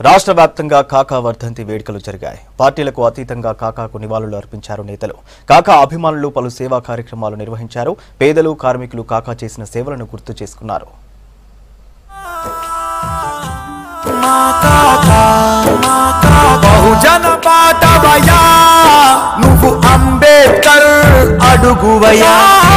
రాష్ట్ర వ్యాప్తంగా కాకా వర్ధంతి వేడుకలు జరిగాయి పార్టీలకు అతీతంగా కాకాకు నివాళులు అర్పించారు నేతలు కాకా అభిమానులు పలు సేవా కార్యక్రమాలు నిర్వహించారు పేదలు కార్మికులు కాకా చేసిన సేవలను గుర్తు చేసుకున్నారు బహుజన పాటవయా నువ్వు అంబేద్కర్ అడుగువయా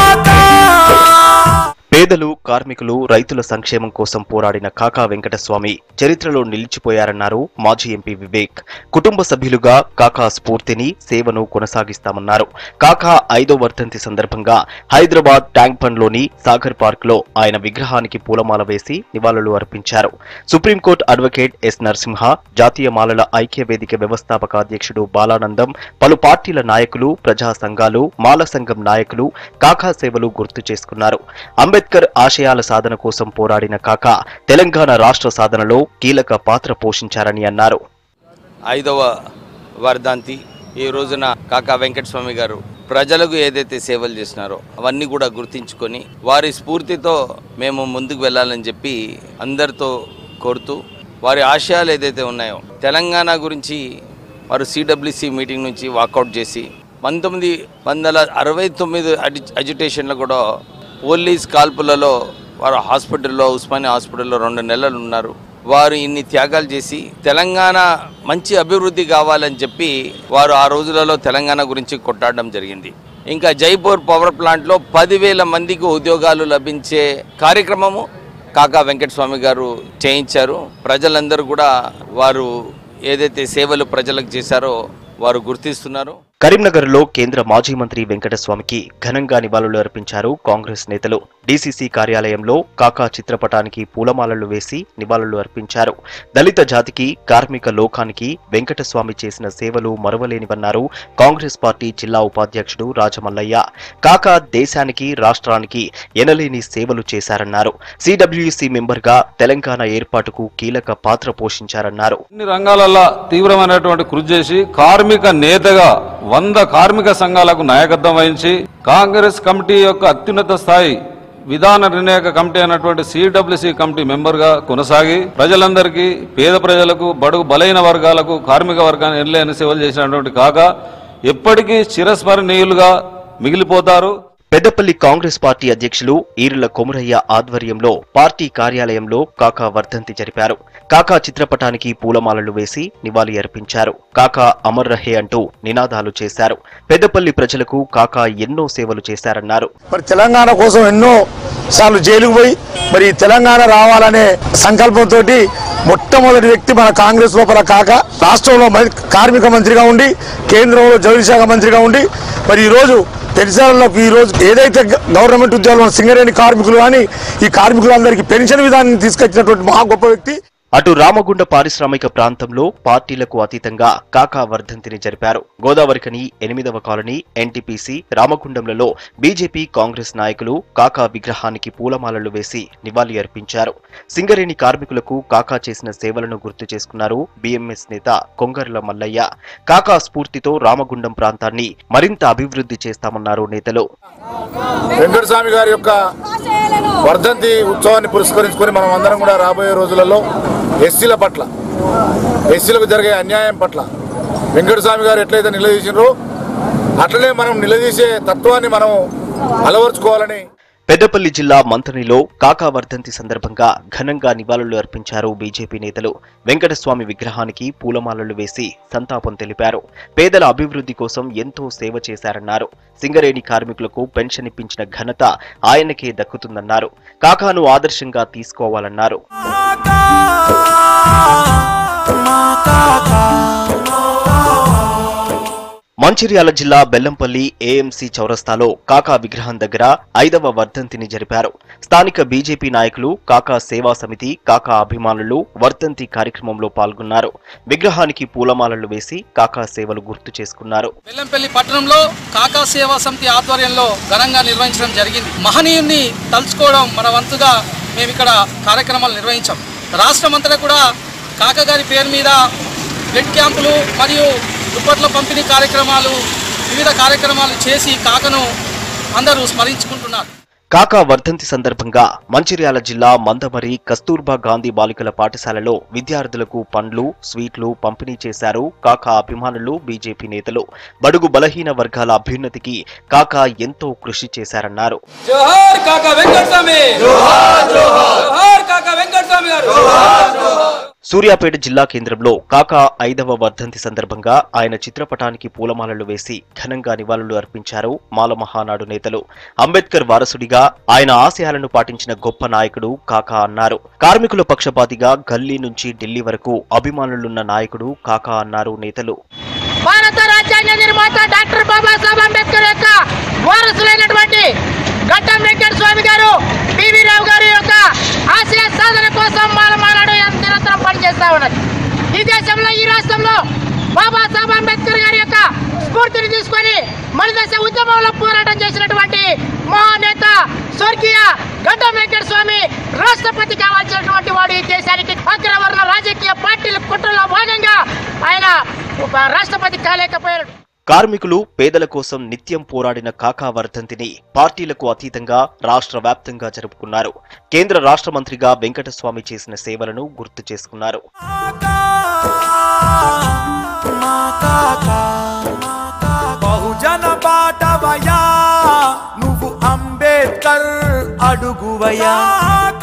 పేదలు కార్మికులు రైతుల సంక్షేమం కోసం పోరాడిన కాకా వెంకటస్వామి చరిత్రలో నిలిచిపోయారన్నారు మాజీ ఎంపీ వివేక్ కుటుంబ సభ్యులుగా కాకా స్ఫూర్తిని సేవను కొనసాగిస్తామన్నారు కాకా ఐదో వర్ధంతి సందర్భంగా హైదరాబాద్ ట్యాంక్ బండ్లోని సాగర్ పార్క్ లో ఆయన విగ్రహానికి పూలమాల వేసి నివాళులు అర్పించారు సుప్రీంకోర్టు అడ్వకేట్ ఎస్ నరసింహ జాతీయ మాలల ఐక్య వేదిక వ్యవస్థాపక అధ్యక్షుడు బాలానందం పలు పార్టీల నాయకులు ప్రజా సంఘాలు మాల సంఘం నాయకులు కాకా సేవలు గుర్తు చేసుకున్నారు అంబేద్కర్ ఆశయాల సాధన కోసం పోరాడిన కాకా తెలంగాణ రాష్ట్ర సాధనలో కీలక పాత్ర పోషించారని అన్నారు ఐదవ వర్ధంతి ఈ రోజున కాకా వెంకటస్వామి గారు ప్రజలకు ఏదైతే సేవలు చేసినారో అవన్నీ కూడా గుర్తించుకొని వారి స్ఫూర్తితో మేము ముందుకు వెళ్ళాలని చెప్పి అందరితో కోరుతూ వారి ఆశయాలు ఏదైతే ఉన్నాయో తెలంగాణ గురించి వారు సిడబ్ల్యూసి మీటింగ్ నుంచి వాకౌట్ చేసి పంతొమ్మిది వందల అరవై తొమ్మిది అడి అజిటేషన్లో కూడా పోలీస్ కాల్పులలో వారు హాస్పిటల్లో ఉస్మానియా హాస్పిటల్లో రెండు నెలలు ఉన్నారు వారు ఇన్ని త్యాగాలు చేసి తెలంగాణ మంచి అభివృద్ధి కావాలని చెప్పి వారు ఆ రోజులలో తెలంగాణ గురించి కొట్టాడడం జరిగింది ఇంకా జైపూర్ పవర్ ప్లాంట్లో పదివేల మందికి ఉద్యోగాలు లభించే కార్యక్రమము కాకా వెంకటస్వామి గారు చేయించారు ప్రజలందరూ కూడా వారు ఏదైతే సేవలు ప్రజలకు చేశారో వారు గుర్తిస్తున్నారు కరీంనగర్లో కేంద్ర మాజీ మంత్రి వెంకటస్వామికి ఘనంగా నివాళులు అర్పించారు కాంగ్రెస్ నేతలు డీసీసీ కార్యాలయంలో కాకా చిత్రపటానికి పూలమాలలు వేసి నివాళులు అర్పించారు దళిత జాతికి కార్మిక లోకానికి వెంకటస్వామి చేసిన సేవలు మరువలేనివన్నారు కాంగ్రెస్ పార్టీ జిల్లా ఉపాధ్యక్షుడు రాజమల్లయ్య కాకా దేశానికి రాష్ట్రానికి ఎనలేని సేవలు చేశారన్నారు సిడబ్ల్యూసీ మెంబర్గా తెలంగాణ ఏర్పాటుకు కీలక పాత్ర పోషించారన్నారు అన్ని రంగాలలో తీవ్రమైనటువంటి కృషి చేసి కార్మిక నేతగా వంద కార్మిక సంఘాలకు నాయకత్వం వహించి కాంగ్రెస్ కమిటీ యొక్క అత్యున్నత స్థాయి విధాన నిర్ణాయక కమిటీ అయినటువంటి సిడబ్ల్యూసి కమిటీ మెంబర్గా కొనసాగి ప్రజలందరికీ పేద ప్రజలకు బడుగు బలైన వర్గాలకు కార్మిక వర్గాన్ని ఎనలేని సేవలు చేసినటువంటి కాక ఎప్పటికీ చిరస్మరణీయులుగా మిగిలిపోతారు పెద్దపల్లి కాంగ్రెస్ పార్టీ అధ్యక్షులు ఈరుల కొమురయ్య ఆధ్వర్యంలో పార్టీ కార్యాలయంలో కాకా వర్ధంతి జరిపారు కాకా చిత్రపటానికి పూలమాలలు వేసి నివాళి అర్పించారు కాకా అమర్ రహే అంటూ నినాదాలు చేశారు పెద్దపల్లి ప్రజలకు కాకా ఎన్నో సేవలు చేశారన్నారు మరి తెలంగాణ కోసం ఎన్నో సార్లు జైలుకు పోయి మరి తెలంగాణ రావాలనే సంకల్పంతో మొట్టమొదటి వ్యక్తి మన కాంగ్రెస్ లోపల కాక రాష్ట్రంలో మ- కార్మిక మంత్రిగా ఉండి కేంద్రంలో జౌళి శాఖ మంత్రిగా ఉండి మరి ఈరోజు పెన్షన్లకు ఈ రోజు ఏదైతే గ- గవర్నమెంట్ ఉద్యోగాలు సింగరేణి కార్మికులు కానీ ఈ కార్మికులందరికీ పెన్షన్ విధానాన్ని తీసుకొచ్చినటువంటి మహా గొప్ప వ్యక్తి అటు రామగుండ పారిశ్రామిక ప్రాంతంలో పార్టీలకు అతీతంగా కాకా వర్ధంతిని జరిపారు గోదావరికని ఎనిమిదవ కాలనీ ఎన్టీపీసీ రామగుండంలలో బీజేపీ కాంగ్రెస్ నాయకులు కాకా విగ్రహానికి పూలమాలలు వేసి నివాళి అర్పించారు సింగరేణి కార్మికులకు కాకా చేసిన సేవలను గుర్తు చేసుకున్నారు బీఎంఎస్ నేత కొంగర్ల మల్లయ్య కాకా స్ఫూర్తితో రామగుండం ప్రాంతాన్ని మరింత అభివృద్ధి చేస్తామన్నారు నేతలు వెంకటస్వామి గారి యొక్క వర్ధంతి ఉత్సవాన్ని పురస్కరించుకొని మనం అందరం కూడా రాబోయే రోజులలో ఎస్సీల పట్ల ఎస్సీలకు జరిగే అన్యాయం పట్ల వెంకటస్వామి గారు ఎట్లయితే నిలదీసినారో అట్లనే మనం నిలదీసే తత్వాన్ని మనం అలవర్చుకోవాలని పెద్దపల్లి జిల్లా మంథనిలో కాకా వర్ధంతి సందర్భంగా ఘనంగా నివాళులు అర్పించారు బీజేపీ నేతలు వెంకటస్వామి విగ్రహానికి పూలమాలలు వేసి సంతాపం తెలిపారు పేదల అభివృద్ధి కోసం ఎంతో సేవ చేశారన్నారు సింగరేణి కార్మికులకు పెన్షన్ ఇప్పించిన ఘనత ఆయనకే దక్కుతుందన్నారు కాకాను ఆదర్శంగా తీసుకోవాలన్నారు మంచిర్యాల జిల్లా బెల్లంపల్లి ఏఎంసీ చౌరస్తాలో కాకా విగ్రహం దగ్గర ఐదవ వర్ధంతిని జరిపారు స్థానిక బీజేపీ నాయకులు కాకా సేవా సమితి కాకా అభిమానులు వర్ధంతి కార్యక్రమంలో పాల్గొన్నారు విగ్రహానికి పూలమాలలు వేసి కాకా సేవలు గుర్తు చేసుకున్నారు బెల్లంపల్లి పట్టణంలో కాకా సేవా సమితి ఆధ్వర్యంలో ఘనంగా నిర్వహించడం జరిగింది మహనీయుణ్ణి తలుచుకోవడం మన వంతుగా మేము ఇక్కడ కార్యక్రమాలు నిర్వహించాం రాష్ట్రమంతటా కూడా కాకా గారి పేరు మీద బ్లడ్ క్యాంపులు మరియు దుప్పట్ల పంపిణీ కార్యక్రమాలు వివిధ కార్యక్రమాలు చేసి కాకను అందరూ స్మరించుకుంటున్నారు కాకా వర్ధంతి సందర్భంగా మంచిర్యాల జిల్లా మందమరి కస్తూర్బా గాంధీ బాలికల పాఠశాలలో విద్యార్థులకు పండ్లు స్వీట్లు పంపిణీ చేశారు కాకా అభిమానులు బీజేపీ నేతలు బడుగు బలహీన వర్గాల అభ్యున్నతికి కాకా ఎంతో కృషి చేశారన్నారు జోహార్ కాకా వెంకటస్వామి జోహార్ జోహార్ కాకా వెంకటస్వామి గారు సూర్యాపేట జిల్లా కేంద్రంలో కాకా ఐదవ వర్ధంతి సందర్భంగా ఆయన చిత్రపటానికి పూలమాలలు వేసి ఘనంగా నివాళులు అర్పించారు మాల మహానాడు నేతలు అంబేద్కర్ వారసుడిగా ఆయన ఆశయాలను పాటించిన గొప్ప నాయకుడు కాకా అన్నారు కార్మికుల పక్షపాతిగా గల్లీ నుంచి ఢిల్లీ వరకు అభిమానులున్న నాయకుడు కాకా అన్నారు నేతలు భారత రాజ్యాంగ నిర్మాత డాక్టర్ బాబాసాహెబ్ అంబేద్కర్ యొక్క వారసులైనటువంటి గడ్డం వెంకట స్వామి గారు పివి రావు గారి యొక్క ఆశయ సాధన కోసం మాలమానాడు నిరంతరం పనిచేస్తా ఉన్నది ఈ దేశంలో ఈ రాష్ట్రంలో బాబాసాహెబ్ అంబేద్కర్ గారి యొక్క స్ఫూర్తిని తీసుకొని మలిదశ ఉద్యమంలో పోరాటం చేసినటువంటి మహానేత స్వర్గీయ గడ్డం వెంకట స్వామి రాష్ట్రపతి కావాల్సినటువంటి వాడు ఈ దేశానికి అగ్రవర్ణ రాజకీయ పార్టీల కుట్రలో భాగంగా ఆయన ఉప రాష్ట్రపతి కాలేకపోయాడు కార్మికులు పేదల కోసం నిత్యం పోరాడిన కాకా వర్ధంతిని పార్టీలకు అతీతంగా రాష్ట్ర వ్యాప్తంగా జరుపుకున్నారు కేంద్ర రాష్ట్ర మంత్రిగా వెంకటస్వామి చేసిన సేవలను గుర్తు చేసుకున్నారు బహుజన బాటవయా నువ్వు అంబేద్కర్ అడుగువయా